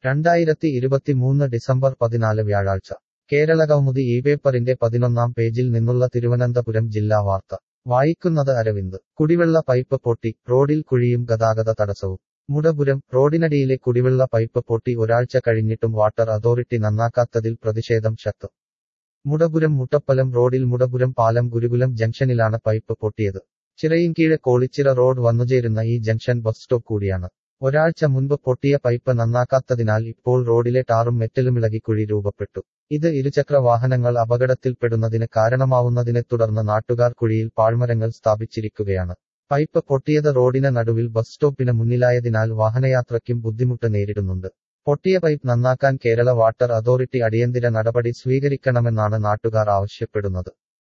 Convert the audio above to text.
രണ്ടായിരത്തി ഇരുപത്തിമൂന്ന് ഡിസംബർ പതിനാല് വ്യാഴാഴ്ച കേരളകൗമുദി ഈ പേപ്പറിന്റെ പതിനൊന്നാം പേജിൽ നിന്നുള്ള തിരുവനന്തപുരം ജില്ലാ വാർത്ത വായിക്കുന്നത് അരവിന്ദ് കുടിവെള്ള പൈപ്പ് പൊട്ടി റോഡിൽ കുഴിയും ഗതാഗത തടസ്സവും മുടപുരം റോഡിനടിയിലെ കുടിവെള്ള പൈപ്പ് പൊട്ടി ഒരാഴ്ച കഴിഞ്ഞിട്ടും വാട്ടർ അതോറിറ്റി നന്നാക്കാത്തതിൽ പ്രതിഷേധം ശക്തം മുടപുരം മുട്ടപ്പലം റോഡിൽ മുടപുരം പാലം ഗുരുകുലം ജംഗ്ഷനിലാണ് പൈപ്പ് പൊട്ടിയത് ചിറയിൻകീഴ് കോളിച്ചിറ റോഡ് വന്നുചേരുന്ന ഈ ജംഗ്ഷൻ ബസ് സ്റ്റോപ്പ് കൂടിയാണ് ഒരാഴ്ച മുൻപ് പൊട്ടിയ പൈപ്പ് നന്നാക്കാത്തതിനാൽ ഇപ്പോൾ റോഡിലെ ടാറും മെറ്റലുമിളകി കുഴി രൂപപ്പെട്ടു ഇത് ഇരുചക്ര വാഹനങ്ങൾ അപകടത്തിൽപ്പെടുന്നതിന് കാരണമാവുന്നതിനെ തുടർന്ന് നാട്ടുകാർ കുഴിയിൽ പാഴ്മരങ്ങൾ സ്ഥാപിച്ചിരിക്കുകയാണ് പൈപ്പ് പൊട്ടിയത് റോഡിന് നടുവിൽ ബസ് സ്റ്റോപ്പിന് മുന്നിലായതിനാൽ വാഹനയാത്രയ്ക്കും ബുദ്ധിമുട്ട് നേരിടുന്നുണ്ട് പൊട്ടിയ പൈപ്പ് നന്നാക്കാൻ കേരള വാട്ടർ അതോറിറ്റി അടിയന്തര നടപടി സ്വീകരിക്കണമെന്നാണ് നാട്ടുകാർ ആവശ്യപ്പെടുന്നത്